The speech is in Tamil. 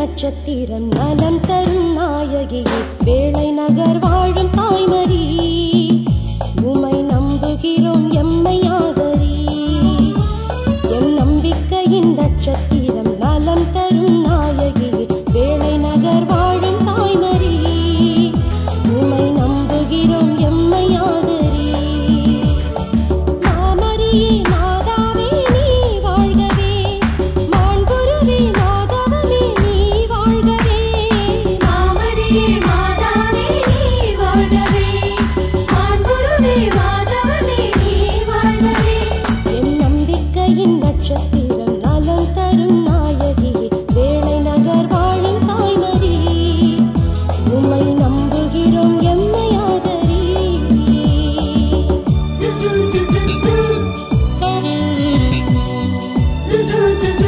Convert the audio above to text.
நட்சத்திரம் நலம் தரும் நாயகியே வேளை நகர் வாழும் தாய்மரி உமை நம்புகிறோம் எம்மை ஆதரி எம் நம்பிக்கையின் நட்சத்திரம் நலம் தரும் நாயகியே வேளை நகர் வாழும் தாய்மரி உமை நம்புகிறோம் எம்மை ஆதரி மாமரியே மாதாவே நீ வாழ்கவே மாண்புருவே மாதவமே நீ வாழ்கவே மாமரியே மாதாவே நீ வாழ்கவே மாண்புருவே மாதவமே நீ வாழ்கவே என் நம்பிக்கையின் நட்சத்திரம் நலம் தரும் நாயகியே வேளை நகர் வாழும் தாய்மரி உம்மை நம்புகிறோம் எம்மை ஆதரி சு சு சு சு சு சு சு சு சு